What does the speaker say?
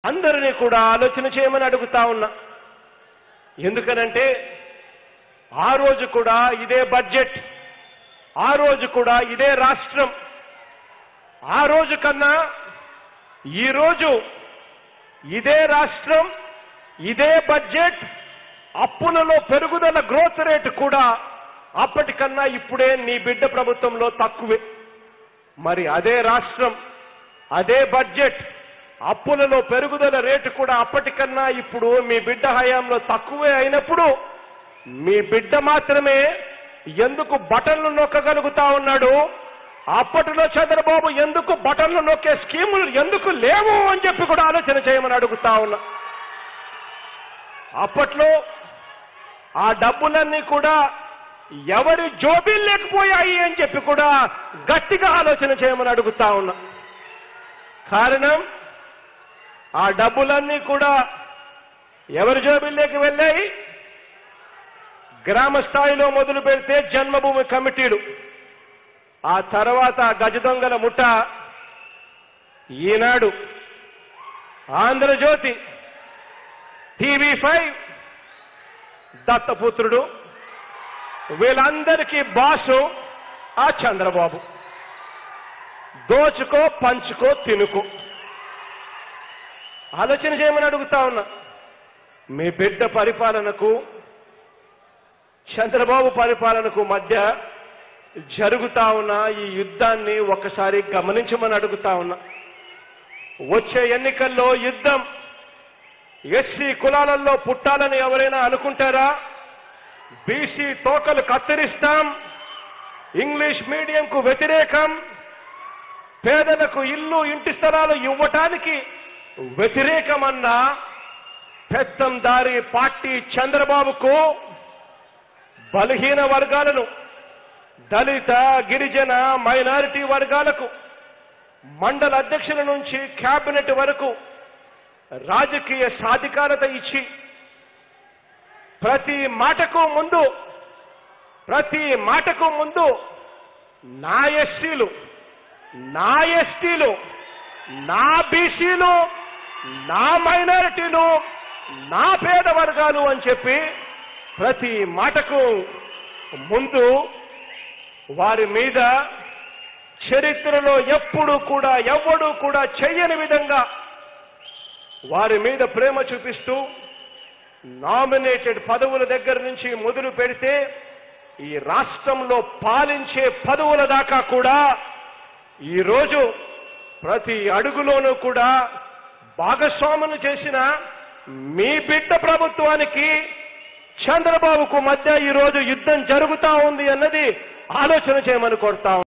అందరినీ కూడా ఆలోచన చేయమని అడుగుతా ఉన్నా ఎందుకనంటే ఆ రోజు కూడా ఇదే బడ్జెట్ ఆ రోజు కూడా ఇదే రాష్ట్రం ఆ రోజు కన్నా ఈ రోజు ఇదే రాష్ట్రం ఇదే బడ్జెట్ అప్పులలో పెరుగుదల గ్రోత్ రేటు కూడా అప్పటికన్నా ఇప్పుడే నీ బిడ్డ ప్రభుత్వంలో తక్కువే మరి అదే రాష్ట్రం అదే బడ్జెట్ అప్పులలో పెరుగుదల రేటు కూడా అప్పటికన్నా ఇప్పుడు మీ బిడ్డ హయాంలో తక్కువే అయినప్పుడు మీ బిడ్డ మాత్రమే ఎందుకు బటన్లు నొక్కగలుగుతా ఉన్నాడు అప్పటిలో చంద్రబాబు ఎందుకు బటన్లు నొక్కే స్కీములు ఎందుకు లేవు అని చెప్పి కూడా ఆలోచన చేయమని అడుగుతా ఉన్నా అప్పట్లో ఆ డబ్బులన్నీ కూడా ఎవరి జోబీలు లేకపోయాయి అని చెప్పి కూడా గట్టిగా ఆలోచన చేయమని అడుగుతా ఉన్నా కారణం ఆ డబ్బులన్నీ కూడా ఎవరి జోబీల్లోకి వెళ్ళాయి గ్రామ స్థాయిలో మొదలు పెడితే జన్మభూమి కమిటీలు ఆ తర్వాత గజ దొంగల ముఠ ఈనాడు ఆంధ్రజ్యోతి టీవీ ఫైవ్ దత్తపుత్రుడు వీళ్ళందరికీ బాసు ఆ చంద్రబాబు దోచుకో పంచుకో తినుకో ఆలోచన చేయమని అడుగుతా ఉన్నా మీ బిడ్డ పరిపాలనకు చంద్రబాబు పరిపాలనకు మధ్య జరుగుతా ఉన్న ఈ యుద్ధాన్ని ఒకసారి గమనించమని అడుగుతా ఉన్నా వచ్చే ఎన్నికల్లో యుద్ధం ఎస్సీ కులాలలో పుట్టాలని ఎవరైనా అనుకుంటారా బీసీ తోకలు కత్తిరిస్తాం ఇంగ్లీష్ మీడియంకు వ్యతిరేకం పేదలకు ఇల్లు ఇంటి స్థలాలు ఇవ్వటానికి వ్యతిరేకమన్న పెత్తందారి పార్టీ చంద్రబాబుకు బలహీన వర్గాలను దళిత గిరిజన మైనారిటీ వర్గాలకు మండల అధ్యక్షుల నుంచి క్యాబినెట్ వరకు రాజకీయ సాధికారత ఇచ్చి ప్రతి మాటకు ముందు ప్రతి మాటకు ముందు నా ఎస్టీలు నా ఎస్టీలు నా బీసీలు నా మైనారిటీలు నా పేద వర్గాలు అని చెప్పి ప్రతి మాటకు ముందు వారి మీద చరిత్రలో ఎప్పుడు కూడా ఎవ్వడూ కూడా చెయ్యని విధంగా వారి మీద ప్రేమ చూపిస్తూ నామినేటెడ్ పదవుల దగ్గర నుంచి మొదలు పెడితే ఈ రాష్ట్రంలో పాలించే పదవుల దాకా కూడా ఈరోజు ప్రతి అడుగులోనూ కూడా భాగస్వాములు చేసిన మీ బిడ్డ ప్రభుత్వానికి చంద్రబాబుకు మధ్య ఈరోజు యుద్ధం జరుగుతా ఉంది అన్నది ఆలోచన చేయమని కోరుతా